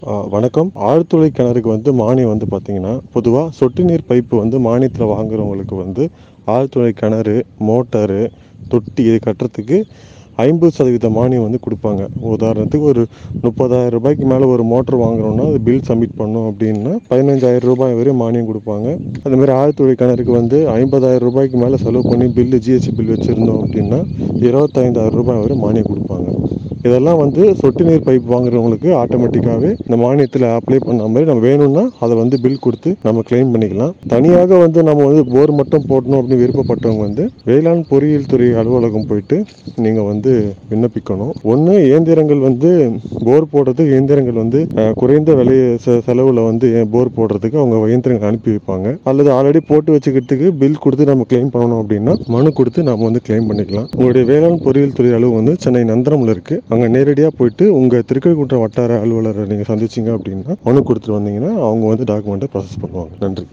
ஆ, வணக்கம் ஆழ்துளை கிணறுக்கு வந்து மானியம் வந்து பார்த்தீங்கன்னா பொதுவாக சொட்டு நீர் பைப்பு வந்து மானியத்தில் வாங்குறவங்களுக்கு வந்து ஆழ்துளை கிணறு மோட்டாரு தொட்டி இது கட்டுறதுக்கு ஐம்பது சதவீத மானியம் வந்து கொடுப்பாங்க உதாரணத்துக்கு ஒரு முப்பதாயிரம் ரூபாய்க்கு மேலே ஒரு மோட்டர் வாங்குறோம்னா அது பில் சப்மிட் பண்ணோம் அப்படின்னா பதினஞ்சாயிரம் ரூபாய் வரை மானியம் கொடுப்பாங்க அது மாதிரி ஆழ்துளை கிணறுக்கு வந்து ஐம்பதாயிரம் ரூபாய்க்கு மேலே செலவு பண்ணி பில்லு ஜிஎஸ்டி பில் வச்சுருந்தோம் அப்படின்னா இருபத்தைந்தாயிரம் ரூபாய் வரை மானியம் கொடுப்பாங்க இதெல்லாம் வந்து சொட்டு நீர் பைப் வாங்குறவங்களுக்கு ஆட்டோமேட்டிக்காகவே இந்த மானியத்தில் அப்ளை பண்ண மாதிரி நம்ம வேணும்னா அதை வந்து பில் கொடுத்து நம்ம கிளைம் பண்ணிக்கலாம் தனியாக வந்து நம்ம வந்து போர் மட்டும் போடணும் அப்படின்னு விருப்பப்பட்டவங்க வந்து வேளாண் பொறியியல் துறை அலுவலகம் போயிட்டு நீங்கள் வந்து விண்ணப்பிக்கணும் ஒன்று இயந்திரங்கள் வந்து போர் போடுறதுக்கு இயந்திரங்கள் வந்து அஹ், குறைந்த விலை செ- செலவுல வந்து போர் போடுறதுக்கு அவங்க இயந்திரங்கள் அனுப்பி வைப்பாங்க அல்லது ஆல்ரெடி போட்டு வச்சுக்கிறதுக்கு பில் கொடுத்து நம்ம கிளைம் பண்ணணும் அப்படின்னா மனு கொடுத்து நம்ம வந்து கிளைம் பண்ணிக்கலாம் உங்களுடைய வேளாண் பொறியியல் துறை அலுவலகம் வந்து சென்னை நந்தரம்ல இருக்கு அங்க நேரடியாக போயிட்டு உங்க திருக்கழுக்குன்றம் வட்டார அலுவலரை நீங்க சந்திச்சீங்க அப்படின்னா மனு கொடுத்துட்டு வந்தீங்கன்னா அவங்க வந்து டாக்குமெண்ட்டை ப்ராசஸ் பண்ணுவாங்க நன்றி